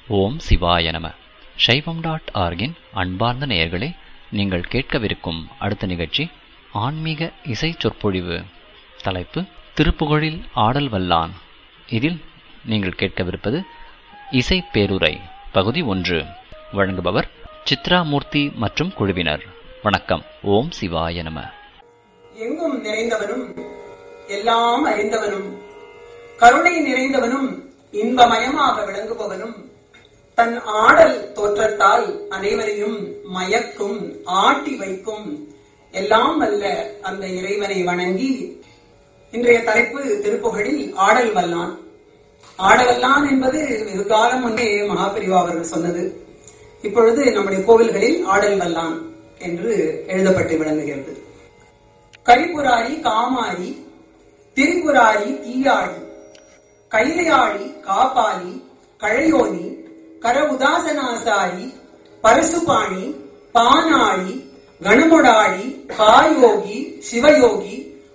ஓம் சிவாய நம சைவம் டாட் ஆர்கின் அன்பார்ந்த நேயர்களே நீங்கள் கேட்கவிருக்கும் அடுத்த நிகழ்ச்சி ஆன்மீக இசை சொற்பொழிவு தலைப்பு திருப்புகழில் ஆடல் வல்லான் இதில் நீங்கள் கேட்கவிருப்பது இசை பேருரை பகுதி ஒன்று வழங்குபவர் சித்ராமூர்த்தி மற்றும் குழுவினர் வணக்கம் ஓம் சிவாய நம எங்கும் நிறைந்தவனும் எல்லாம் அறிந்தவனும் கருணை நிறைந்தவனும் இன்பமயமாக விளங்குபவனும் தன் ஆடல் தோற்றத்தால் அனைவரையும் மயக்கும் ஆட்டி வைக்கும் எல்லாம் வல்ல அந்த இறைவனை வணங்கி இன்றைய தலைப்பு திருப்புகழில் ஆடல் வல்லான் ஆடவல்லான் என்பது வெகு காலம் முன்னே மகாபிரிவா அவர்கள் சொன்னது இப்பொழுது நம்முடைய கோவில்களில் ஆடல் வல்லான் என்று எழுதப்பட்டு விளங்குகிறது கரிபுராரி காமாரி திரிபுராரி தீயாழி கைலையாழி காபாலி கழையோனி கர உதாசனாசாரி பரசுபாணி பானாளி கணமுடாளி காயோகி சிவயோகி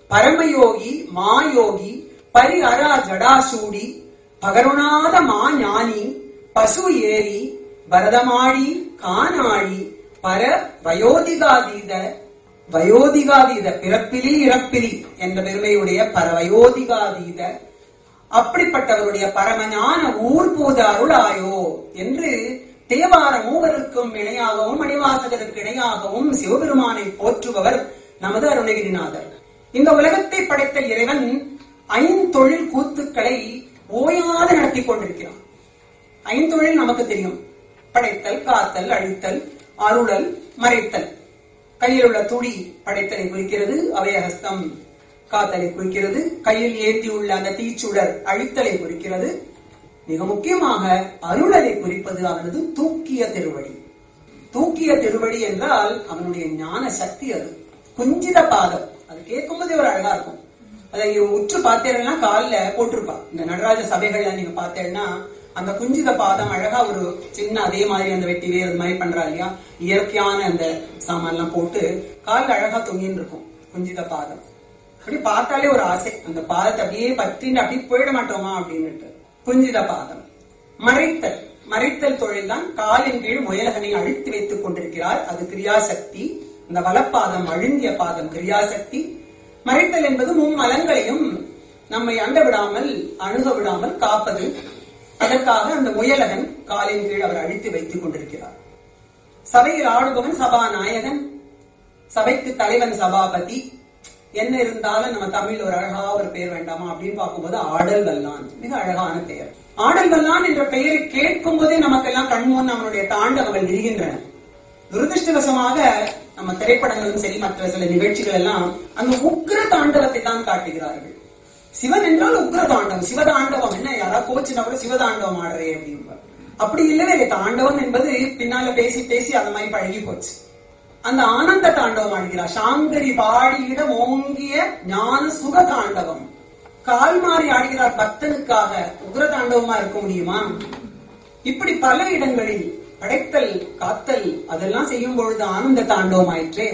பரமயோகி மாயோகி பரி அரா ஜடாசூடி பகருணாத மாஞானி பசு ஏரி பரதமாடி கானாடி பர வயோதிகாதீத வயோதிகாதீத பிறப்பிலி இறப்பிலி என்ற பெருமையுடைய பரவயோதிகாதீத அப்படிப்பட்டவருடைய பரமஞான ஊர்பூத அருளாயோ என்று தேவார மூவருக்கும் இணையாகவும் மணிவாசகருக்கு இணையாகவும் சிவபெருமானை போற்றுபவர் நமது அருணகிரிநாதர் இந்த உலகத்தை படைத்த இறைவன் ஐந்தொழில் கூத்துக்களை ஓயாது நடத்தி கொண்டிருக்கிறான் ஐந்தொழில் நமக்கு தெரியும் படைத்தல் காத்தல் அழித்தல் அருளல் மறைத்தல் கையில் உள்ள துடி படைத்தலை குறிக்கிறது அவையஹஸ்தம் காத்தலை குறிக்கிறது கையில் ஏந்தியுள்ள அந்த தீச்சுடர் அழித்தலை குறிக்கிறது மிக முக்கியமாக அருளலை குறிப்பது அவனது தூக்கிய திருவடி தூக்கிய திருவடி என்றால் அவனுடைய ஞான சக்தி அது குஞ்சித பாதம் அது கேட்கும் போதே ஒரு அழகா இருக்கும் அதை உற்று பார்த்தேன்னா காலில் போட்டிருப்பா இந்த நடராஜ சபைகள்ல நீங்க பார்த்தேன்னா அந்த குஞ்சித பாதம் அழகா ஒரு சின்ன அதே மாதிரி அந்த வெட்டி வேர் அந்த மாதிரி பண்றா இல்லையா இயற்கையான அந்த சாமான் எல்லாம் போட்டு காலில் அழகா தொங்கின்னு இருக்கும் குஞ்சித பாதம் அப்படி பார்த்தாலே ஒரு ஆசை அந்த பாதத்தை அப்படியே பற்றிட்டு அப்படியே போயிட மாட்டோமா அப்படின்னுட்டு குஞ்சித பாதம் மறைத்தல் மறைத்தல் தொழில் தான் காலின் கீழ் முயலகனை அழித்து வைத்துக் கொண்டிருக்கிறார் அது கிரியாசக்தி இந்த வலப்பாதம் அழுங்கிய பாதம் கிரியாசக்தி மறைத்தல் என்பது மும்மலங்களையும் நம்மை அண்ட விடாமல் அணுக விடாமல் காப்பது அதற்காக அந்த முயலகன் காலின் கீழ் அவர் அழித்து வைத்துக் கொண்டிருக்கிறார் சபையில் ஆடுபவன் சபாநாயகன் சபைக்கு தலைவன் சபாபதி என்ன இருந்தாலும் நம்ம தமிழ்ல ஒரு அழகா ஒரு பெயர் வேண்டாமா அப்படின்னு பார்க்கும்போது ஆடல் வல்லான் மிக அழகான பெயர் ஆடல் வல்லான் என்ற பெயரை கேட்கும் போதே நமக்கெல்லாம் கண்முன் நம்மளுடைய தாண்டவங்கள் விரிகின்றன துரதிருஷ்டவசமாக நம்ம திரைப்படங்களும் சரி மற்ற சில நிகழ்ச்சிகள் எல்லாம் அந்த உக்ர தாண்டவத்தை தான் காட்டுகிறார்கள் சிவன் என்றால் உக்ர தாண்டவம் சிவதாண்டவம் என்ன யாராவது கோச்சுனா கூட சிவதாண்டவம் ஆடுறே அப்படின்னு அப்படி இல்லவே இல்லை தாண்டவம் என்பது பின்னால பேசி பேசி அந்த மாதிரி பழகி போச்சு அந்த ஆனந்த தாண்டவம் ஆடுகிறார் சாங்கரி பாடியிடம் ஓங்கிய ஞான சுக தாண்டவம் கால் மாறி ஆடுகிறார் பக்தனுக்காக உக்ர தாண்டவமா இருக்க முடியுமா இப்படி பல இடங்களில் படைத்தல் காத்தல் அதெல்லாம் செய்யும் பொழுது ஆனந்த தாண்டவம் ஆயிற்றே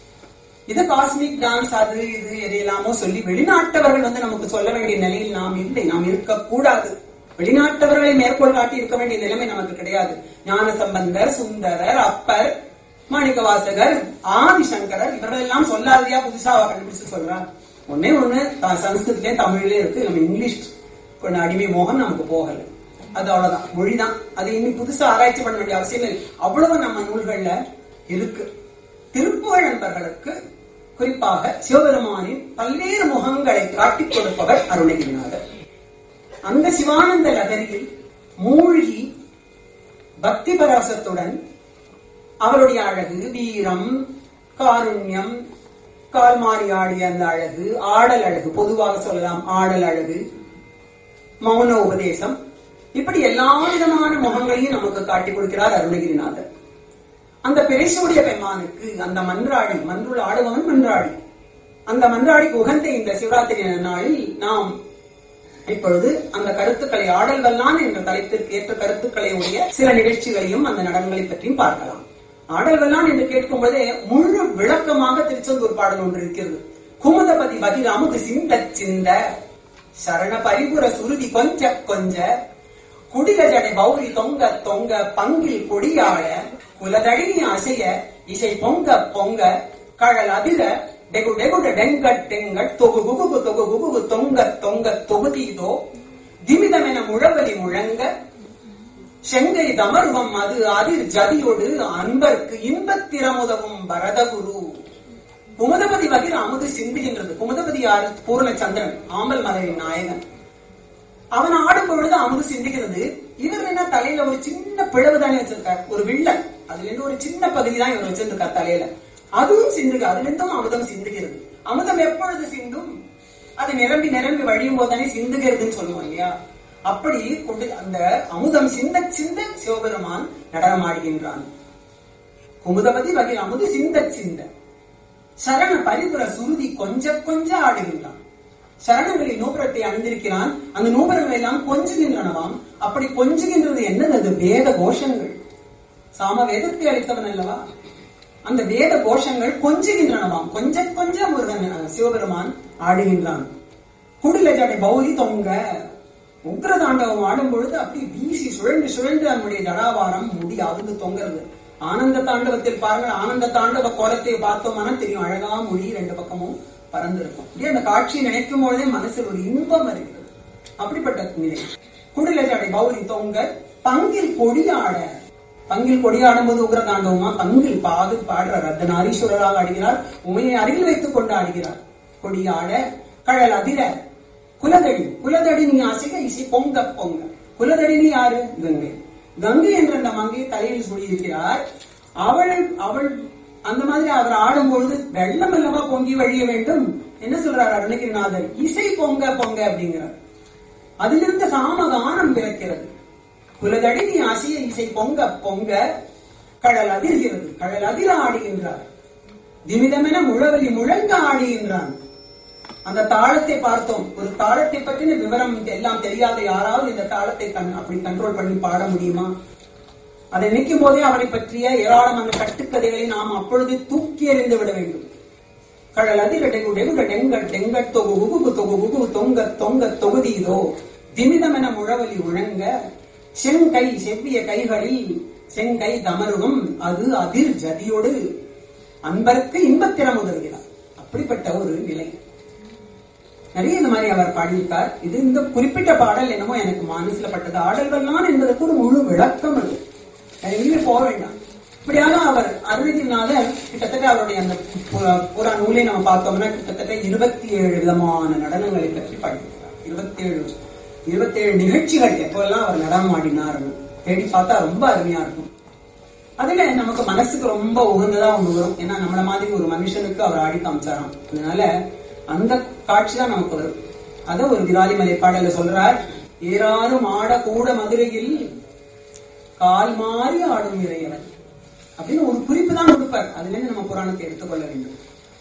இது காஸ்மிக் டான்ஸ் அது இது எதையெல்லாமோ சொல்லி வெளிநாட்டவர்கள் வந்து நமக்கு சொல்ல வேண்டிய நிலையில் நாம் இல்லை நாம் இருக்கக்கூடாது வெளிநாட்டவர்களை மேற்கோள் காட்டி இருக்க வேண்டிய நிலைமை நமக்கு கிடையாது ஞான சம்பந்தர் சுந்தரர் அப்பர் மாணிக்க வாசகர் ஆதிசங்கரர் இவர்கள் எல்லாம் சொல்லாதையா புதுசா கண்டுபிடிச்சு சொல்றார் ஒன்னே ஒண்ணு சம்ஸ்கிருத்திலே தமிழ்லயே இருக்கு நம்ம இங்கிலீஷ் கொஞ்சம் அடிமை மோகம் நமக்கு போகல அது அவ்வளவுதான் மொழிதான் அது இன்னும் புதுசா ஆராய்ச்சி பண்ண வேண்டிய அவசியம் இல்லை அவ்வளவு நம்ம நூல்கள்ல இருக்கு திருப்புகழ் நண்பர்களுக்கு குறிப்பாக சிவபெருமானின் பல்வேறு முகங்களை காட்டிக் கொடுப்பவர் அருணகிரிநாதர் அந்த சிவானந்த லகரியில் மூழ்கி பக்தி பராசத்துடன் அவருடைய அழகு வீரம் காருண்யம் கால் மாறி ஆடிய அந்த அழகு ஆடல் அழகு பொதுவாக சொல்லலாம் ஆடல் அழகு மௌன உபதேசம் இப்படி எல்லா விதமான முகங்களையும் நமக்கு காட்டிக் கொடுக்கிறார் அருணகிரிநாதர் அந்த பெரிசூடிய பெம்மானுக்கு அந்த மன்றாடி மன்றுள் ஆடுபவன் மன்றாடி அந்த மன்றாடிக்கு உகந்த இந்த சிவராத்திரி நாளில் நாம் இப்பொழுது அந்த கருத்துக்களை ஆடல் வல்லான் என்ற தலைப்பிற்கு ஏற்ற கருத்துக்களை உடைய சில நிகழ்ச்சிகளையும் அந்த நடனங்களை பற்றியும் பார்க்கலாம் ஆடல் வல்லான் என்று கேட்கும் போதே முழு விளக்கமாக திருச்செந்தூர் பாடல் ஒன்று இருக்கிறது குமுதபதி பதிராமுது சிந்த சிந்த சரண பரிபுர சுருதி கொஞ்ச கொஞ்ச குடில ஜடை பௌரி தொங்க தொங்க பங்கில் கொடியாழ குலதழினி அசைய இசை பொங்க பொங்க கழல் அதிர டெகு டெகுட டெங்கட் டெங்கட் தொகு குகுகு தொகு குகுகு தொங்க தொங்க தொகுதீதோ திமிதமென முழவலி முழங்க செங்கை தமர்வம் அது அதிர் ஜதியோடு அன்பர்க்கு இன்பத்திறமுதவும் பரதகுரு குமுதபதி வகிர் அமுது சிந்துகின்றது குமுதபதி யாரு பூர்ணச்சந்திரன் ஆம்பல் மலரின் நாயகன் அவன் ஆடும் பொழுது அமுது சிந்துகிறது இவர் என்ன தலையில ஒரு சின்ன பிளவு தானே வச்சிருக்கார் ஒரு வில்லன் அதுல இருந்து ஒரு சின்ன பகுதி தான் இவர் வச்சிருக்கார் தலையில அதுவும் சிந்துக அதுல இருந்தும் அமுதம் சிந்துகிறது அமுதம் எப்பொழுது சிந்தும் அது நிரம்பி நிரம்பி வழியும் போது தானே சிந்துகிறதுன்னு சொல்லுவோம் இல்லையா அப்படி கொண்டு அந்த அமுதம் சிந்த சிந்த சிவபெருமான் நடனம் ஆடுகின்றான் குமுதபதி வகையில் அமுது சிந்த சிந்த சரண பரிபுர சுருதி கொஞ்ச கொஞ்ச ஆடுகின்றான் சரணங்களில் நூபுரத்தை அணிந்திருக்கிறான் அந்த நூபுரங்கள் எல்லாம் கொஞ்சுகின்றனவாம் அப்படி கொஞ்சுகின்றது என்னது அது வேத கோஷங்கள் சாம வேதத்தை அளித்தவன் அல்லவா அந்த வேத கோஷங்கள் கொஞ்சுகின்றனவாம் கொஞ்ச கொஞ்ச முருகன் அஹ், சிவபெருமான் ஆடுகின்றான் குடில ஜடை பௌரி தொங்க உக்ர தாண்டவம் ஆடும் பொழுது அப்படி வீசி சுழண்டு சுழண்டு நம்முடைய ஜடாவாரம் முடி அவுந்து தொங்குறது ஆனந்த தாண்டவத்தில் பாருங்கள் ஆனந்த தாண்டவ கோலத்தை பார்த்தோம்னா தெரியும் அழகா முடி ரெண்டு பக்கமும் பறந்திருக்கும் அப்படியே அந்த காட்சியை நினைக்கும் பொழுதே மனசில் ஒரு இன்பம் வருகிறது அப்படிப்பட்ட நிலை குடில ஜடை பௌரி தொங்க பங்கில் கொடியாட பங்கில் கொடியாடும் போது உக்ர தாண்டவமா பங்கில் பாது பாடுறார் அர்த்தநாரீஸ்வரராக ஆடுகிறார் உமையை அருகில் வைத்துக் கொண்டு ஆடுகிறார் கொடியாட கழல் அதிர குலதடி குலதடி நீ அசைக இசை பொங்க பொங்க குலதடி நீ யாரு கங்கை கங்கை என்ற அந்த மங்கையை தலையில் சூடியிருக்கிறார் அவள் அவள் அந்த மாதிரி அவர் ஆடும் பொழுது வெள்ளம் அல்லவா பொங்கி வழிய வேண்டும் என்ன சொல்றார் அருணகிரிநாதர் இசை பொங்க பொங்க அப்படிங்கிறார் அதிலிருந்து சாமகானம் பிறக்கிறது குலதடி நீ அசைய இசை பொங்க பொங்க கடல் அதிர்கிறது கடல் அதிர ஆடுகின்றார் திமிதமென முழவலி முழங்க ஆடுகின்றான் அந்த தாளத்தை பார்த்தோம் ஒரு தாளத்தை பற்றின விவரம் எல்லாம் தெரியாத யாராவது இந்த தாளத்தை கண் அப்படி கண்ட்ரோல் பண்ணி பாட முடியுமா அதை நினைக்கும் போதே அவரை பற்றிய ஏராளமான கட்டுக்கதைகளை நாம் அப்பொழுது தூக்கி எறிந்து விட வேண்டும் கடல் அதிர டெகு டெகுட டெங்க டெங்க தொகு உகுகு தொகு உகு தொங்க தொங்க தொகுதியிதோ திமிதமென முழவலி முழங்க செங்கை செவ்விய கைகளில் செங்கை தமருகம் அது அதிர் ஜதியோடு அன்பருக்கு இன்பத்திறம் உதவுகிறார் அப்படிப்பட்ட ஒரு நிலை நிறைய இந்த மாதிரி அவர் பாடியிருக்கார் இது இந்த குறிப்பிட்ட பாடல் என்னமோ எனக்கு மனசுல பட்டது ஆடல்கள்லாம் என்பதற்கு ஒரு முழு விளக்கம் அது எங்கேயுமே போக வேண்டாம் இப்படியாக அவர் அருணகிரிநாதர் கிட்டத்தட்ட அவருடைய அந்த பு- புறா நூலை நம்ம பார்த்தோம்னா கிட்டத்தட்ட இருபத்தி ஏழு விதமான நடனங்களை பற்றி பாடியிருக்கிறார் இருபத்தி ஏழு இருபத்தி ஏழு நிகழ்ச்சிகள் எப்போல்லாம் அவர் நடனம் ஆடினார் தேடி பார்த்தா ரொம்ப அருமையா இருக்கும் அதுல நமக்கு மனசுக்கு ரொம்ப உகந்ததா ஒண்ணு வரும் ஏன்னா நம்மள மாதிரி ஒரு மனுஷனுக்கு அவர் ஆடி காமிச்சாராம் அதனால அந்த காட்சி தான் நமக்கு வரும் அத ஒரு விராலிமலை பாடல்ல சொல்றார் ஏறாரும் ஆட கூட மதுரையில் கால் மாறி ஆடும் இறையவன் அப்படின்னு ஒரு குறிப்பு தான் கொடுப்பார் அதுல இருந்து நம்ம புராணத்தை எடுத்துக்கொள்ள வேண்டும்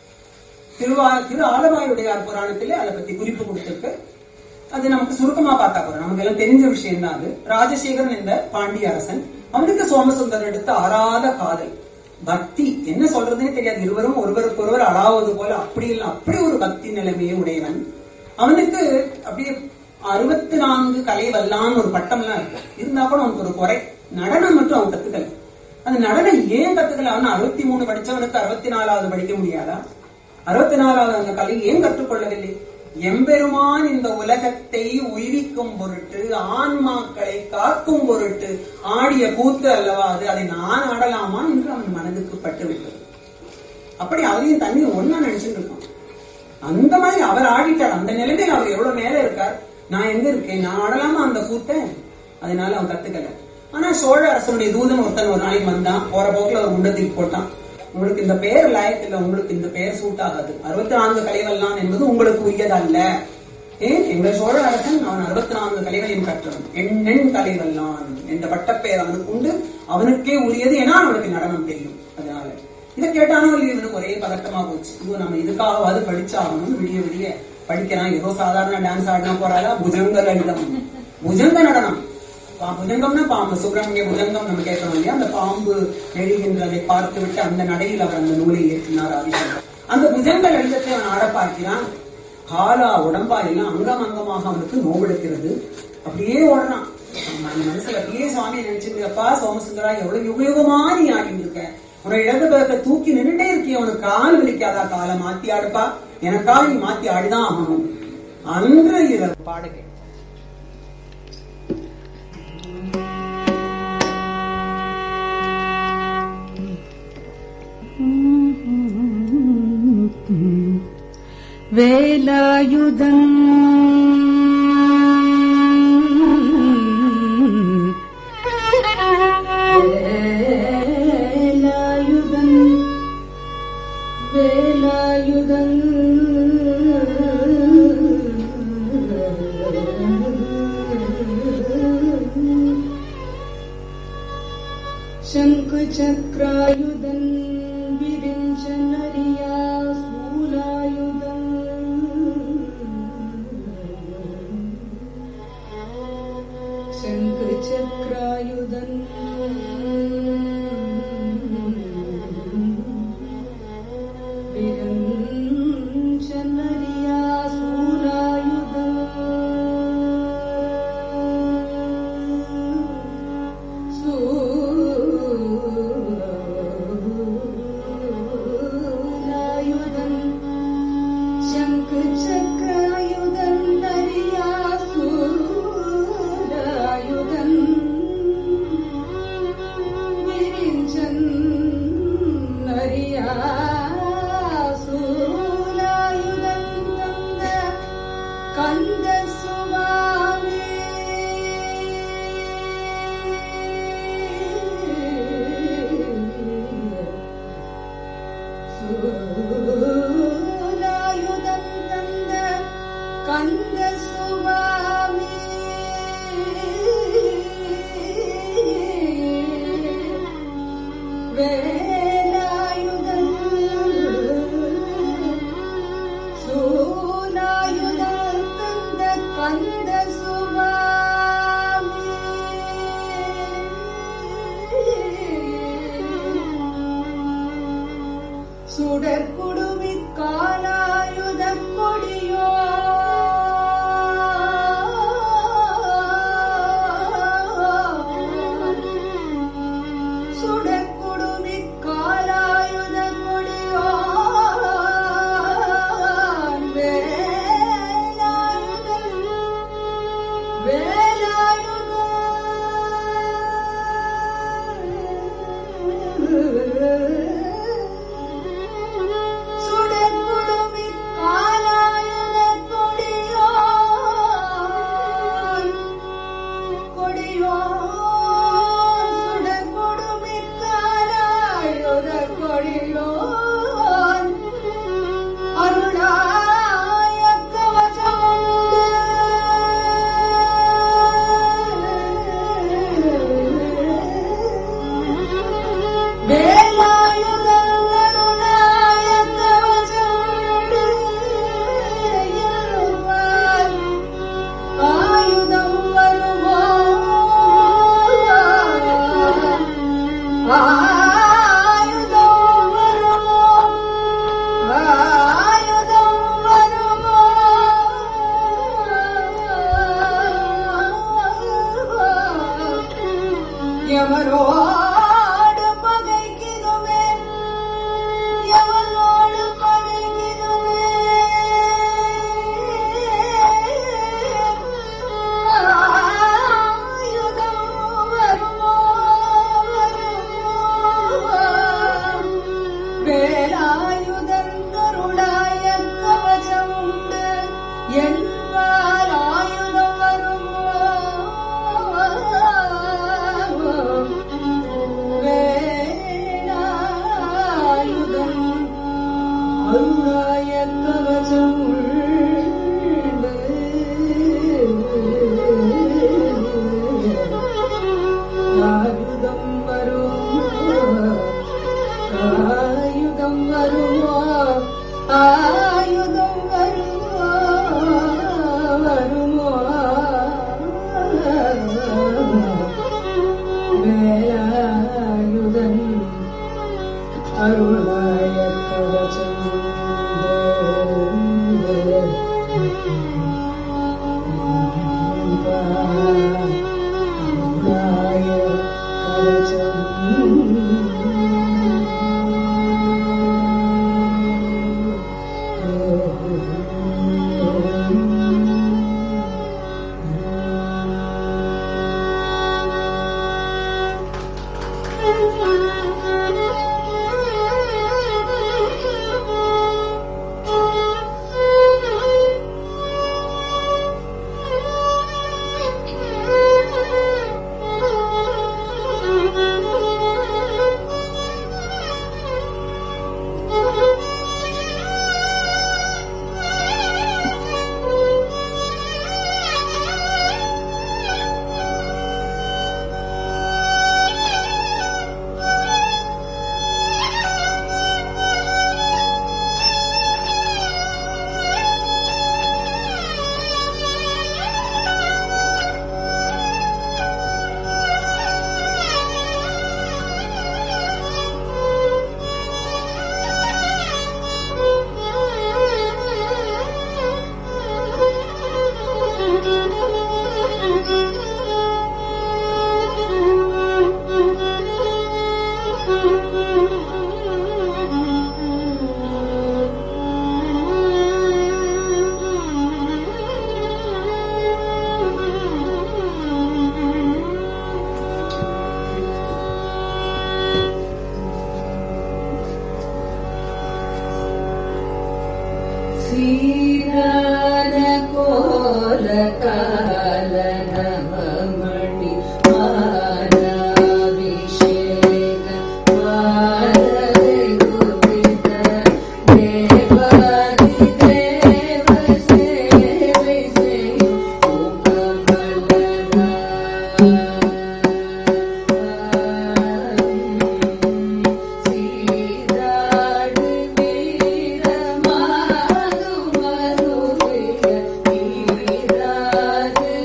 திருவா திரு ஆலவாயுடையார் புராணத்திலே அதை பத்தி குறிப்பு கொடுத்திருக்கு அது நமக்கு சுருக்கமா பார்த்தா போறோம் நமக்கு எல்லாம் தெரிஞ்ச விஷயம் தான் அது ராஜசேகரன் என்ற பாண்டிய அரசன் அவனுக்கு சோமசுந்தர் எடுத்த ஆறாத காதல் பக்தி என்ன சொல்றதுன்னே தெரியாது இருவரும் ஒருவருக்கு ஒருவர் அழாவது போல அப்படி இல்லை அப்படி ஒரு பக்தி நிலைமையை உடையவன் அவனுக்கு அப்படியே அறுபத்தி நான்கு கலை வல்லான்னு ஒரு பட்டம்லாம் இருக்கு இருந்தா கூட அவனுக்கு ஒரு குறை நடனம் மட்டும் அவன் கத்துக்கல அந்த நடனம் ஏன் கத்துக்கல அவன் அறுபத்தி மூணு படிச்சவனுக்கு அறுபத்தி நாலாவது படிக்க முடியாதா அறுபத்தி நாலாவது அந்த கலை ஏன் கற்றுக்கொள்ளவில்லை எம்பெருமான் இந்த உலகத்தை உயிரிக்கும் பொருட்டு ஆன்மாக்களை காக்கும் பொருட்டு ஆடிய கூத்து அல்லவா அது அதை நான் ஆடலாமா என்று அவன் மனதுக்கு பட்டுவிட்டது அப்படி அதையும் தண்ணி ஒன்னா நினைச்சுட்டு இருக்கான் அந்த மாதிரி அவர் ஆடிட்டார் அந்த நிலைமையில அவர் எவ்வளவு மேல இருக்கார் நான் எங்க இருக்கேன் நான் ஆடலாமா அந்த கூத்தை அதனால அவன் கத்துக்கல ஆனா சோழ அரசனுடைய தூதன் ஒருத்தன் ஒரு நாளைக்கு வந்தான் போற போக்குல ஒரு முண்டத்துக்கு போட்டான் உங்களுக்கு இந்த பெயர் லாயத்தில் உங்களுக்கு இந்த பெயர் சூட் ஆகாது அறுபத்தி நான்கு கலைவல்லான் என்பது உங்களுக்கு உரியதல்ல ஏன் எங்கள் சோழ அரசன் அவன் அறுபத்தி நான்கு கலைகளையும் கற்றவன் எண்ணெண் கலைவல்லான் என்ற பட்டப்பெயர் அவனுக்கு உண்டு அவனுக்கே உரியது ஏன்னா அவனுக்கு நடனம் தெரியும் அதனால இதை கேட்டானோ இல்லையோ இவனுக்கு ஒரே பதட்டமா போச்சு ஐயோ நம்ம இதுக்காகவாது படிச்சாகணும் விடிய விடிய படிக்கிறான் ஏதோ சாதாரண டான்ஸ் ஆடினா போறாதா புஜங்க லலிதம் புஜங்க நடனம் பா- புஜங்கம்னா பாம்பு சுப்பிரமணிய புஜங்கம் நம்ம கேட்கணும் இல்லையா அந்த பாம்பு நெழுகின்றதை பார்த்து விட்டு அந்த நடையில் அவர் அந்த நூலை ஏற்றினார் ஆதிசங்கர் அந்த புஜங்க லலிதத்தை அவன் ஆட பார்க்கிறான் காலா உடம்பா எல்லாம் அங்கம் அங்கமாக அவனுக்கு நோவெடுக்கிறது அப்படியே ஓடுறான் அந்த மனசுல அப்படியே சுவாமி நினைச்சிட்டு அப்பா சோமசுந்தரா எவ்வளவு யுக யுகமா நீ ஆடிட்டு இருக்க உன இடது பேக்க தூக்கி நின்றுட்டே இருக்கிய உனக்கு கால் வலிக்காதா காலை மாத்தி ஆடுப்பா எனக்கா நீ மாத்தி ஆடிதான் ஆகணும் அன்று இரவு பாட கேட்டேன் வேலாயுதன் வேலாயுதன் வேலாயுதன் शङ्ख चक्रायुधन् विरिञ्चनरिया स्थूलायुधम् शङ्ख चक्रायुधन् विरञ्चनरिया स्थूलायुधम् சூலாயுதன் சங்கு சக்கராயுதன் நரியா சூலாயுதன் விரிஞ்சன் நரியா சூலாயுதன் தந்த கந்த சுவாமி சூலாயுதம் தந்த கந்த சுவாமி வேலாயுதம் சூலாயுதம் தந்த கந்த சுவாமி சுடற்குடுமி காலாயுத கொடியோ சுடற்குடுமி காலாயுத கொடியோ வேலாயுதம் சுடற்குடுமி காலாயுத கொடியோன் கொடியோன் சுடற்குடுமி காலாயுத கொடியோன் அருளாய கவசமுண்டு வேலாயுதம் அருளாய கவசமுண்டு எழுவார் ஆயுதம் வருமோ ஆயுதம் வருமோ ஆயுதம் வருமோ எவரோடு பகைக்கிதுமே எவரோடு பகைக்கிதுமே ஆயுதம் வருமோ வருமோ வேலாயுதன் கருளாய கவசமுண்டு என்பார் ஆயுதம் வருமோ வேலாயுதன் அருளாய கவசம் ஆயுதம் வரும் ஆயுதம் வருமோ ஆயுதம் வருமோ வருமோ வேலாயுதன் அருளாய கவசம் சீரான கோல கால நவமணி மாலாபிஷேக மாலை குவித தேவாதி தேவ சேவை செய்யும் சீராடு வீரமாது மருவிய நீராது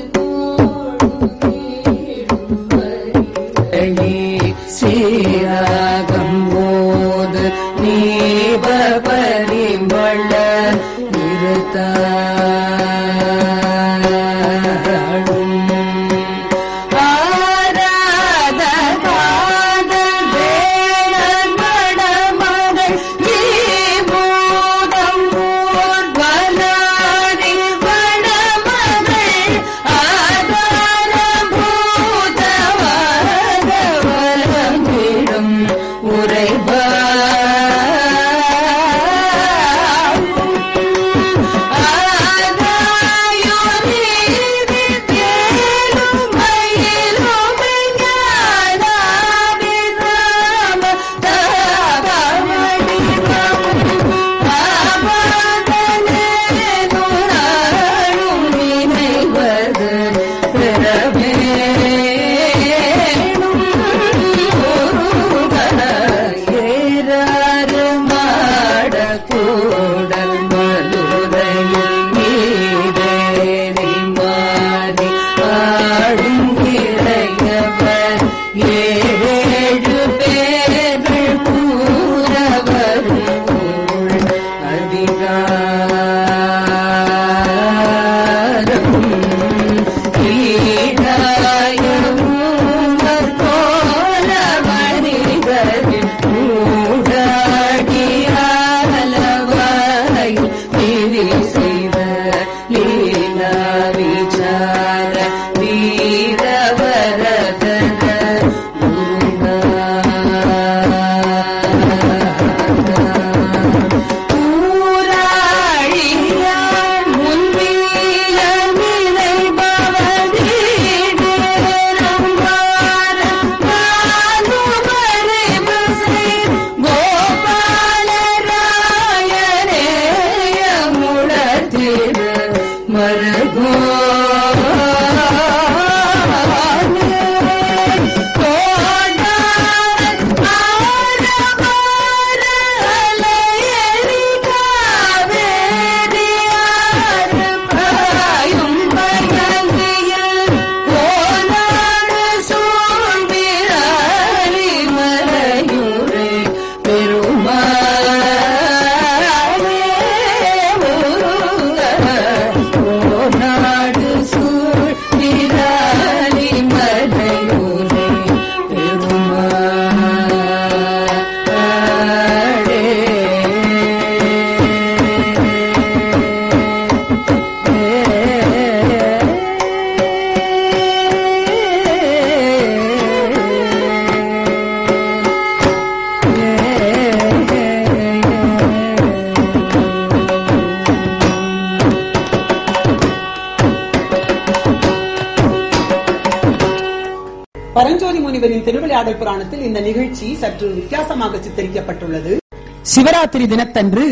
முனிவரின் திருவிளையாடல் புராணத்தில் இந்த நிகழ்ச்சி சற்று வித்தியாசமாக சித்தரிக்கப்பட்டுள்ளது சிவராத்திரி தினத்தன்று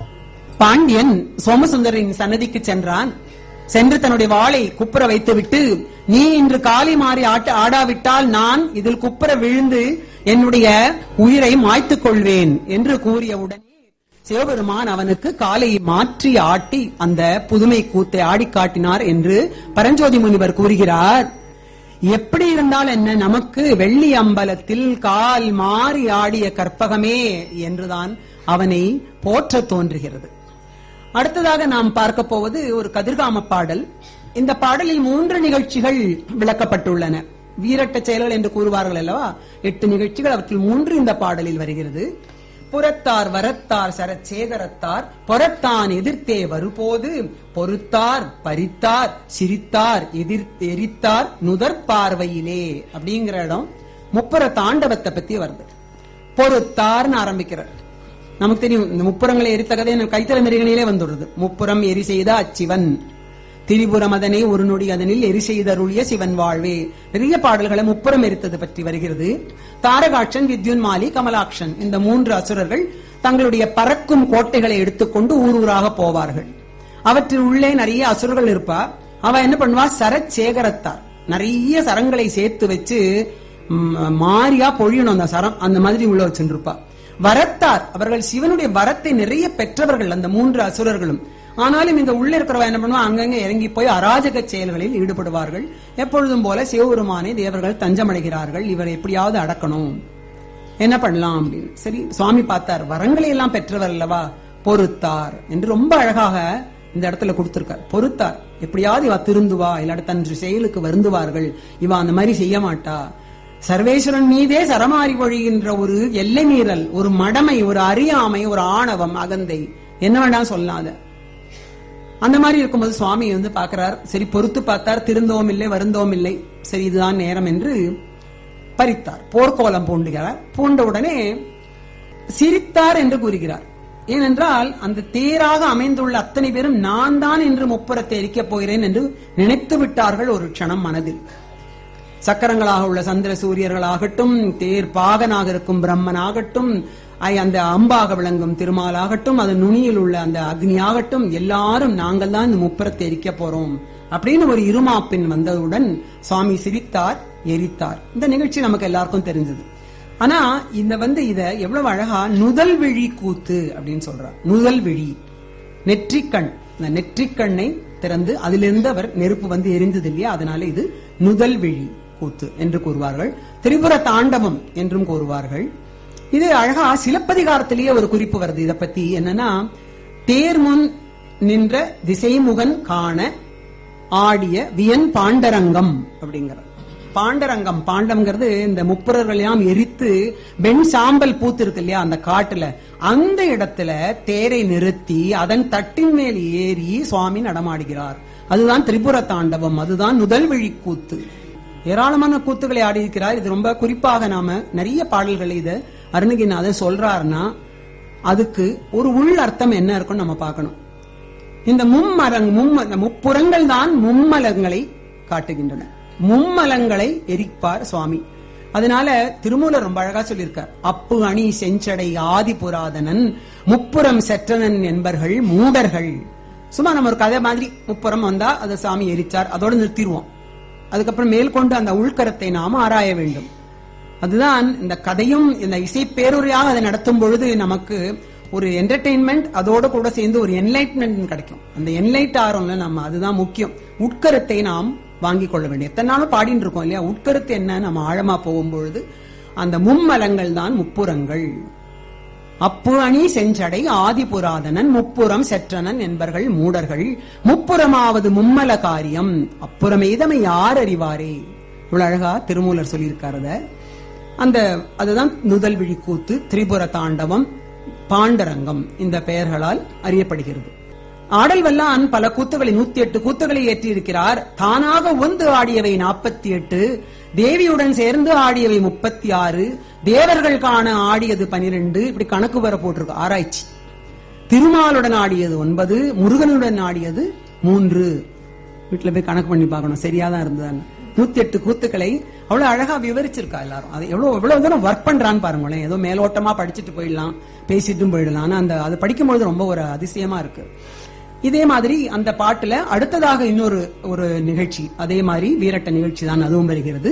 பாண்டியன் சோமசுந்தரின் சன்னதிக்கு சென்றான் சென்று தன்னுடைய வாளை குப்புற வைத்துவிட்டு நீ இன்று காளி மாறி ஆட்ட ஆடாவிட்டால் நான் இதில் குப்புற விழுந்து என்னுடைய உயிரை மாய்த்துக் கொள்வேன் என்று கூறியவுடனே சிவபெருமான் அவனுக்கு காலை மாற்றி ஆட்டி அந்த புதுமை கூத்தை ஆடி காட்டினார் என்று பரஞ்சோதி முனிவர் கூறுகிறார் எப்படி இருந்தால் என்ன நமக்கு வெள்ளி அம்பலத்தில் கால் மாறி ஆடிய கற்பகமே என்றுதான் அவனை போற்ற தோன்றுகிறது அடுத்ததாக நாம் பார்க்க போவது ஒரு கதிர்காம பாடல் இந்த பாடலில் மூன்று நிகழ்ச்சிகள் விளக்கப்பட்டுள்ளன வீரட்ட செயல்கள் என்று கூறுவார்கள் அல்லவா எட்டு நிகழ்ச்சிகள் அவற்றில் மூன்று இந்த பாடலில் வருகிறது புறத்தார் வரத்தார் சரச்சேகரத்தார் பொறத்தான் எதிர்த்தே வருபோது பொறுத்தார் பறித்தார் சிரித்தார் எதிர் எரித்தார் நுதற் பார்வையிலே அப்படிங்கிற இடம் முப்புற தாண்டவத்தை பத்தி வருது பொறுத்தார்னு ஆரம்பிக்கிறார் நமக்கு தெரியும் இந்த முப்புறங்களை எரித்த கதை நம்ம கைத்தல நெறிகளிலே வந்துடுறது முப்புறம் எரி செய்த அச்சிவன் திரிபுரம் அதனை ஒரு நொடி அதனில் எரி செய்தருளிய சிவன் வாழ்வே நிறைய பாடல்களை முப்புறம் எரித்தது பற்றி வருகிறது தாரகாட்சன் வித்யுன்மாலி கமலாக்ஷன் இந்த மூன்று அசுரர்கள் தங்களுடைய பறக்கும் கோட்டைகளை எடுத்துக்கொண்டு ஊர் ஊராக போவார்கள் அவற்றில் உள்ளே நிறைய அசுரர்கள் இருப்பா அவ என்ன பண்ணுவா சரச்சேகரத்தார் நிறைய சரங்களை சேர்த்து வச்சு ம், மாரியா பொழியணும் அந்த சரம் அந்த மாதிரி உள்ள வச்சுருப்பா வரத்தார் அவர்கள் சிவனுடைய வரத்தை நிறைய பெற்றவர்கள் அந்த மூன்று அசுரர்களும் ஆனாலும் இந்த உள்ள இருக்கிறவ என்ன பண்ணுவா அங்கங்க இறங்கி போய் அராஜக செயல்களில் ஈடுபடுவார்கள் எப்பொழுதும் போல சிவபெருமானை தேவர்கள் தஞ்சமடைகிறார்கள் இவரை எப்படியாவது அடக்கணும் என்ன பண்ணலாம் அப்படின்னு சரி சுவாமி பார்த்தார் வரங்களை எல்லாம் பெற்றவர் அல்லவா பொறுத்தார் என்று ரொம்ப அழகாக இந்த இடத்துல கொடுத்திருக்கார் பொறுத்தார் எப்படியாவது இவ திருந்துவா இல்லாட்ட தன் செயலுக்கு வருந்துவார்கள் இவ அந்த மாதிரி செய்ய மாட்டா சர்வேஸ்வரன் மீதே சரமாரி பொழிகின்ற ஒரு எல்லை மீறல் ஒரு மடமை ஒரு அறியாமை ஒரு ஆணவம் அகந்தை என்ன வேண்டாம் சொல்லாத அந்த மாதிரி இருக்கும்போது சுவாமி வந்து பார்க்கிறார் சரி பொறுத்து பார்த்தார் திருந்தோம் இல்லை வருந்தோம் இல்லை சரி இதுதான் நேரம் என்று பறித்தார் போர்க்கோலம் பூண்டுகிறார் பூண்ட உடனே சிரித்தார் என்று கூறுகிறார் ஏனென்றால் அந்த தேராக அமைந்துள்ள அத்தனை பேரும் நான் தான் என்று முப்புறத்தை எரிக்கப் போகிறேன் என்று நினைத்து விட்டார்கள் ஒரு க்ஷணம் மனதில் சக்கரங்களாக உள்ள சந்திர சூரியர்களாகட்டும் தேர் பாகனாக இருக்கும் பிரம்மன் ஆகட்டும் ஐ அந்த அம்பாக விளங்கும் திருமாலாகட்டும் அது நுனியில் உள்ள அந்த அக்னி ஆகட்டும் எல்லாரும் நாங்கள் தான் இந்த முப்புறத்தை எரிக்க போறோம் அப்படின்னு ஒரு இருமாப்பின் வந்ததுடன் சுவாமி சிரித்தார் எரித்தார் இந்த நிகழ்ச்சி நமக்கு எல்லாருக்கும் தெரிஞ்சது ஆனா இந்த வந்து இத எவ்வளவு அழகா நுதல் விழி கூத்து அப்படின்னு சொல்றார் நுதல் விழி நெற்றிக்கண் இந்த நெற்றிக்கண்ணை திறந்து அதிலிருந்து அவர் நெருப்பு வந்து எரிந்தது இல்லையா அதனால இது நுதல் விழி கூத்து என்று கூறுவார்கள் திரிபுர தாண்டவம் என்றும் கூறுவார்கள் இது அழகா சிலப்பதிகாரத்திலேயே ஒரு குறிப்பு வருது இத பத்தி என்னன்னா தேர் முன் நின்ற திசைமுகன் காண ஆடிய வியன் பாண்டரங்கம் அப்படிங்கிற பாண்டரங்கம் பாண்டம்ங்கிறது இந்த முப்புரர்கள் எல்லாம் எரித்து வெண் சாம்பல் பூத்து இருக்கு இல்லையா அந்த காட்டுல அந்த இடத்துல தேரை நிறுத்தி அதன் தட்டின் மேல் ஏறி சுவாமி நடமாடுகிறார் அதுதான் திரிபுர தாண்டவம் அதுதான் முதல் விழி கூத்து ஏராளமான கூத்துக்களை ஆடியிருக்கிறார் இது ரொம்ப குறிப்பாக நாம நிறைய பாடல்களை இத அருணகிரிநாதர் சொல்றாருன்னா அதுக்கு ஒரு உள் அர்த்தம் என்ன இருக்கும்னு நம்ம பார்க்கணும் இந்த மும்மரங் மும்ம இந்த முப்புறங்கள் தான் மும்மலங்களை காட்டுகின்றன மும்மலங்களை எரிப்பார் சுவாமி அதனால திருமூலர் ரொம்ப அழகா சொல்லியிருக்கார் அப்பு அணி செஞ்சடை ஆதி புராதனன் முப்புறம் செற்றனன் என்பர்கள் மூடர்கள் சும்மா நம்ம ஒரு கதை மாதிரி முப்புறம் வந்தா அதை சாமி எரிச்சார் அதோட நிறுத்திடுவோம் அதுக்கப்புறம் மேற்கொண்டு அந்த உள்கரத்தை நாம ஆராய வேண்டும் அதுதான் இந்த கதையும் இந்த இசை பேருரையாக அதை நடத்தும் பொழுது நமக்கு ஒரு என்டர்டெயின்மெண்ட் அதோட கூட சேர்ந்து ஒரு என்லைட்மெண்ட் கிடைக்கும் அந்த என்லைட் ஆறோம்ல நம்ம அதுதான் முக்கியம் உட்கருத்தை நாம் வாங்கிக் கொள்ள வேண்டும் எத்தனை நாளும் பாடிட்டு இருக்கோம் இல்லையா உட்கருத்து என்ன நம்ம ஆழமா போகும்பொழுது அந்த மும்மலங்கள் தான் முப்புறங்கள் அப்பு அணி செஞ்சடை ஆதிபுராதனன் முப்புறம் செற்றனன் என்பர்கள் மூடர்கள் முப்புறமாவது மும்மல காரியம் அப்புறமெய்தமை யார் அறிவாரே இவ்வளவு அழகா திருமூலர் சொல்லியிருக்காரத அந்த அதுதான் நுதல் விழி கூத்து திரிபுர தாண்டவம் பாண்டரங்கம் இந்த பெயர்களால் அறியப்படுகிறது ஆடல் வல்லான் பல கூத்துகளை நூத்தி எட்டு கூத்துகளை ஏற்றியிருக்கிறார் தானாக ஒன்று ஆடியவை நாற்பத்தி எட்டு தேவியுடன் சேர்ந்து ஆடியவை முப்பத்தி ஆறு தேவர்கள் காண ஆடியது பனிரெண்டு இப்படி கணக்கு வர போட்டிருக்கு ஆராய்ச்சி திருமாலுடன் ஆடியது ஒன்பது முருகனுடன் ஆடியது மூன்று வீட்டுல போய் கணக்கு பண்ணி பார்க்கணும் சரியாதான் இருந்ததான்னு நூத்தி எட்டு கூத்துக்களை அவ்வளவு அழகா விவரிச்சிருக்கா எல்லாரும் அது எவ்வளவு எவ்வளவு தூரம் ஒர்க் பண்றான்னு பாருங்களேன் ஏதோ மேலோட்டமா படிச்சுட்டு போயிடலாம் பேசிட்டும் போயிடலாம் ஆனா அந்த அது படிக்கும்பொழுது ரொம்ப ஒரு அதிசயமா இருக்கு இதே மாதிரி அந்த பாட்டுல அடுத்ததாக இன்னொரு ஒரு நிகழ்ச்சி அதே மாதிரி வீரட்ட நிகழ்ச்சி தான் அதுவும் வருகிறது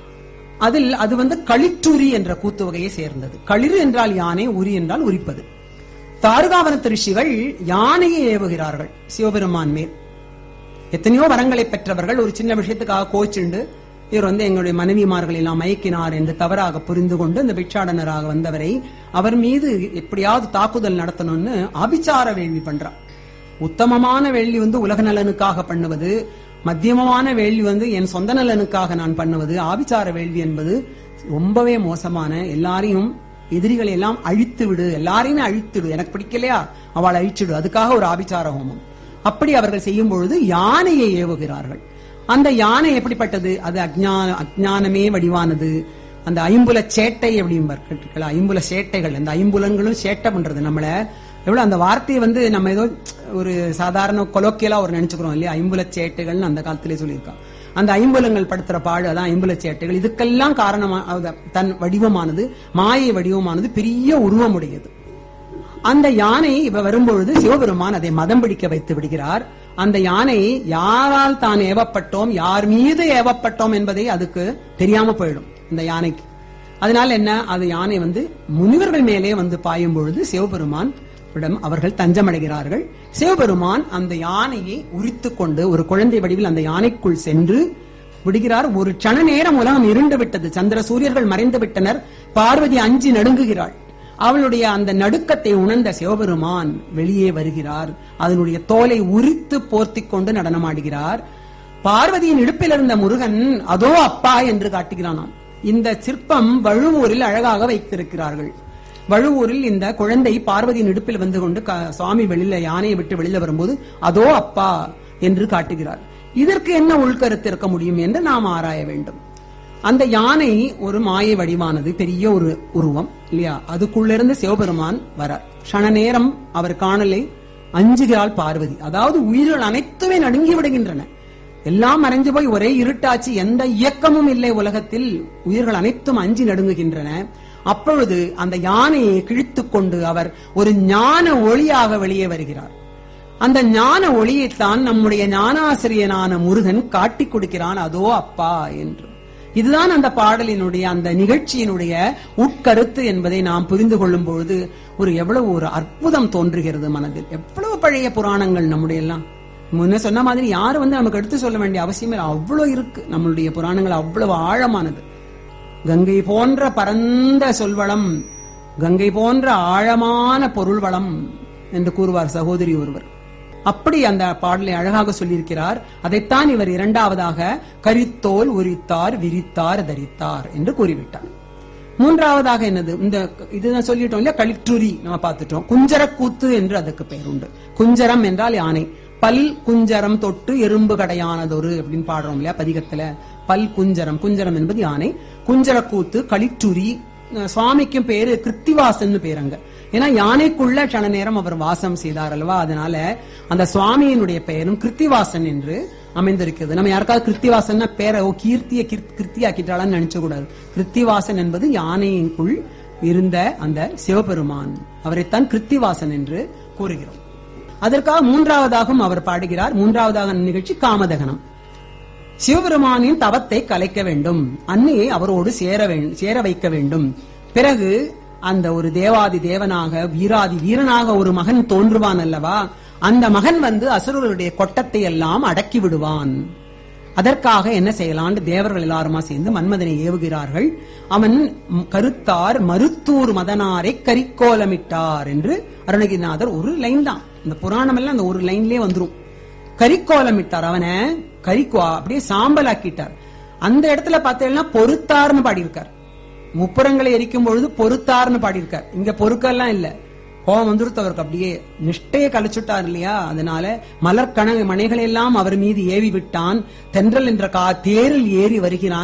அதில் அது வந்து களிற்றுரி என்ற கூத்து வகையை சேர்ந்தது களிறு என்றால் யானை உரி என்றால் உரிப்பது தாருகாவனத்து ரிஷிகள் யானையை ஏவுகிறார்கள் சிவபெருமான் மேல் எத்தனையோ வரங்களை பெற்றவர்கள் ஒரு சின்ன விஷயத்துக்காக கோச்சுண்டு இவர் வந்து எங்களுடைய மனைவிமார்கள் எல்லாம் மயக்கினார் என்று தவறாக புரிந்து கொண்டு இந்த பிட்சாடனராக வந்தவரை அவர் மீது எப்படியாவது தாக்குதல் நடத்தணும்னு ஆபிச்சார வேள்வி பண்றார் உத்தமமான வேள்வி வந்து உலக நலனுக்காக பண்ணுவது மத்தியமமான வேள்வி வந்து என் சொந்த நலனுக்காக நான் பண்ணுவது ஆபிச்சார வேள்வி என்பது ரொம்பவே மோசமான எல்லாரையும் எதிரிகளை எல்லாம் அழித்து விடு எல்லாரையுமே அழித்துடு எனக்கு பிடிக்கலையா அவளை அழிச்சிடு அதுக்காக ஒரு ஆபிச்சார ஹோமம் அப்படி அவர்கள் செய்யும் பொழுது யானையை ஏவுகிறார்கள் அந்த யானை எப்படிப்பட்டது அது அஜ்ஞான அஜ்ஞானமே வடிவானது அந்த ஐம்புல சேட்டை அப்படிம்பார்கள் ஐம்புல சேட்டைகள் அந்த ஐம்புலன்களும் சேட்டை பண்றது நம்மள எவ்வளவு அந்த வார்த்தையை வந்து நம்ம ஏதோ ஒரு சாதாரண கொலோக்கியலா ஒரு நினைச்சுக்கிறோம் இல்லையா ஐம்புல சேட்டைகள்னு அந்த காலத்திலே சொல்லியிருக்கான் அந்த ஐம்புலங்கள் படுத்துற பாடு அதான் ஐம்புல சேட்டைகள் இதுக்கெல்லாம் காரணமா அது தன் வடிவமானது மாயை வடிவமானது பெரிய உருவமுடையது அந்த யானை இவ வரும்பொழுது சிவபெருமான் அதை மதம் பிடிக்க வைத்து விடுகிறார் அந்த யானை யாரால் தான் ஏவப்பட்டோம் யார் மீது ஏவப்பட்டோம் என்பதை அதுக்கு தெரியாம போயிடும் இந்த யானைக்கு அதனால என்ன அது யானை வந்து முனிவர்கள் மேலே வந்து பாயும் பொழுது சிவபெருமான் இடம் அவர்கள் தஞ்சமடைகிறார்கள் சிவபெருமான் அந்த யானையை உரித்து கொண்டு ஒரு குழந்தை வடிவில் அந்த யானைக்குள் சென்று விடுகிறார் ஒரு கண நேரம் உலகம் இருண்டு விட்டது சந்திர சூரியர்கள் மறைந்து விட்டனர் பார்வதி அஞ்சி நடுங்குகிறாள் அவளுடைய அந்த நடுக்கத்தை உணர்ந்த சிவபெருமான் வெளியே வருகிறார் அதனுடைய தோலை உரித்து போர்த்திக் கொண்டு நடனமாடுகிறார் பார்வதியின் இடுப்பில் இருந்த முருகன் அதோ அப்பா என்று காட்டுகிறானாம் இந்த சிற்பம் வழுவூரில் அழகாக வைத்திருக்கிறார்கள் வழுவூரில் இந்த குழந்தை பார்வதியின் இடுப்பில் வந்து கொண்டு க- சுவாமி வெளியில யானையை விட்டு வெளியில வரும்போது அதோ அப்பா என்று காட்டுகிறார் இதற்கு என்ன உள்கருத்து இருக்க முடியும் என்று நாம் ஆராய வேண்டும் அந்த யானை ஒரு மாயை வடிவானது பெரிய ஒரு உருவம் இல்லையா அதுக்குள்ள இருந்து சிவபெருமான் வரார் க்ஷண நேரம் அவர் காணலை அஞ்சுகிறாள் பார்வதி அதாவது உயிர்கள் அனைத்துமே நடுங்கி விடுகின்றன எல்லாம் மறைஞ்சு போய் ஒரே இருட்டாச்சு எந்த இயக்கமும் இல்லை உலகத்தில் உயிர்கள் அனைத்தும் அஞ்சி நடுங்குகின்றன அப்பொழுது அந்த யானையை கிழித்துக் கொண்டு அவர் ஒரு ஞான ஒளியாக வெளியே வருகிறார் அந்த ஞான ஒளியைத்தான் நம்முடைய ஞானாசிரியனான முருகன் காட்டிக் கொடுக்கிறான் அதோ அப்பா என்று இதுதான் அந்த பாடலினுடைய அந்த நிகழ்ச்சியினுடைய உட்கருத்து என்பதை நாம் புரிந்து கொள்ளும் பொழுது ஒரு எவ்வளவு ஒரு அற்புதம் தோன்றுகிறது மனதில் எவ்வளவு பழைய புராணங்கள் நம்முடைய எல்லாம் முன்ன சொன்ன மாதிரி யாரும் வந்து நமக்கு எடுத்து சொல்ல வேண்டிய அவசியமே இல்லை. அவ்வளவு இருக்கு நம்மளுடைய புராணங்கள் அவ்வளவு ஆழமானது கங்கை போன்ற பரந்த சொல்வளம் கங்கை போன்ற ஆழமான பொருள் வளம் என்று கூறுவார் சகோதரி ஒருவர் அப்படி அந்த பாடலை அழகாக சொல்லியிருக்கிறார் அதைத்தான் இவர் இரண்டாவதாக கரித்தோல் உரித்தார் விரித்தார் தரித்தார் என்று கூறிவிட்டார் மூன்றாவதாக என்னது இந்த இதுதான் சொல்லிட்டோம் இல்லையா களிற்றுரி நம்ம பார்த்துட்டோம் குஞ்சரக்கூத்து என்று அதுக்கு பெயர் உண்டு குஞ்சரம் என்றால் யானை பல் குஞ்சரம் தொட்டு எறும்பு கடையானதொரு அப்படின்னு பாடுறோம் இல்லையா பதிகத்துல பல் குஞ்சரம் குஞ்சரம் என்பது யானை குஞ்சரக்கூத்து களிற்றுரி அஹ் சுவாமிக்கும் பேரு கிருத்திவாசன் பேருங்க ஏன்னா யானைக்குள்ள கண நேரம் அவர் வாசம் செய்தார் அல்லவா அதனால அந்த சுவாமியினுடைய பெயரும் கிருத்திவாசன் என்று அமைந்திருக்கிறது நம்ம யாருக்காவது கிருத்திவாசன் பேரை ஓ கீர்த்திய கிருத்தி ஆக்கிட்டாளான்னு நினைச்ச கூடாது கிருத்திவாசன் என்பது யானையின்குள் இருந்த அந்த சிவபெருமான் அவரைத்தான் கிருத்திவாசன் என்று கூறுகிறோம் அதற்காக மூன்றாவதாகவும் அவர் பாடுகிறார் மூன்றாவதாக நிகழ்ச்சி காமதகனம் சிவபெருமானின் தவத்தை கலைக்க வேண்டும் அன்னையை அவரோடு சேர வே- சேர வைக்க வேண்டும் பிறகு அந்த ஒரு தேவாதி தேவனாக வீராதி வீரனாக ஒரு மகன் தோன்றுவான் அல்லவா அந்த மகன் வந்து அசுரர்களுடைய கொட்டத்தை எல்லாம் அடக்கி விடுவான் அதற்காக என்ன செய்யலான்னு தேவர்கள் எல்லாருமா சேர்ந்து மன்மதனை ஏவுகிறார்கள் அவன் ம், கருத்தார் மருத்தூர் மதனாரை கரிக்கோலமிட்டார் என்று அருணகிரிநாதர் ஒரு லைன் தான் இந்த புராணம் எல்லாம் அந்த ஒரு லைன்லயே வந்துரும் கரிக்கோலமிட்டார் அவனை கரிக்கோ அப்படியே சாம்பல் ஆக்கிட்டார் அந்த இடத்துல பார்த்தீங்கன்னா பொறுத்தார்னு பாடியிருக்கார் முப்புறங்களை எரிக்கும் பொழுது பொறுத்தார்னு பாடியிருக்கார் இங்க பொறுக்கெல்லாம் இல்ல கோபம் வந்துருத்து அவருக்கு அப்படியே நிஷ்டையை கழிச்சுட்டார் இல்லையா அதனால மலர்கண மனைகளை எல்லாம் அவர் மீது ஏவி விட்டான் தென்றல் என்ற கா தேரில் ஏறி வருகிறான்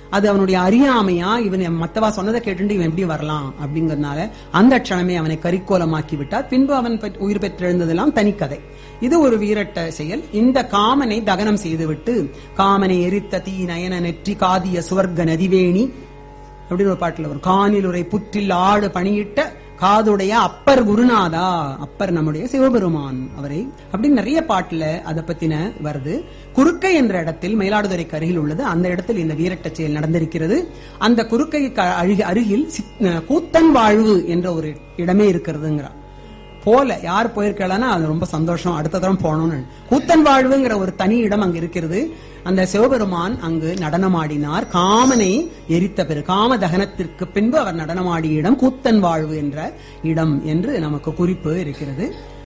அது அவனுடைய அறியாமையா இவன் மத்தவா சொன்னதை கேட்டுட்டு இவன் எப்படி வரலாம் அப்படிங்கறதுனால அந்த க்ஷணமே அவனை கரிக்கோலமாக்கி விட்டார் பின்பு அவன் பெற்- உயிர் பெற்றெழுந்ததெல்லாம் தனிக்கதை இது ஒரு வீரட்ட செயல் இந்த காமனை தகனம் செய்துவிட்டு காமனை எரித்த தீ நயன நெற்றி காதிய சுவர்க்க நதிவேணி அப்படின்னு ஒரு பாட்டுல வரும் காணிலுரை புற்றில் ஆடு பணியிட்ட காதுடைய அப்பர் குருநாதா அப்பர் நம்முடைய சிவபெருமான் அவரை அப்படின்னு நிறைய பாட்டுல அதை பத்தின வருது குறுக்கை என்ற இடத்தில் மயிலாடுதுறைக்கு அருகில் உள்ளது அந்த இடத்தில் இந்த வீரட்ட செயல் நடந்திருக்கிறது அந்த குறுக்கை அருகில் சித்- கூத்தன் வாழ்வு என்ற ஒரு இடமே இருக்கிறதுங்கிறா போல யார் போயிருக்கலன்னா அது ரொம்ப சந்தோஷம் அடுத்த தரம் போகணும்னு கூத்தன் வாழ்வுங்கிற ஒரு தனி இடம் அங்க இருக்கிறது அந்த சிவபெருமான் அங்கு நடனமாடினார் காமனை எரித்த பிறகு காம தகனத்திற்கு பின்பு அவர் நடனமாடிய இடம் கூத்தன் வாழ்வு என்ற இடம் என்று நமக்கு குறிப்பு இருக்கிறது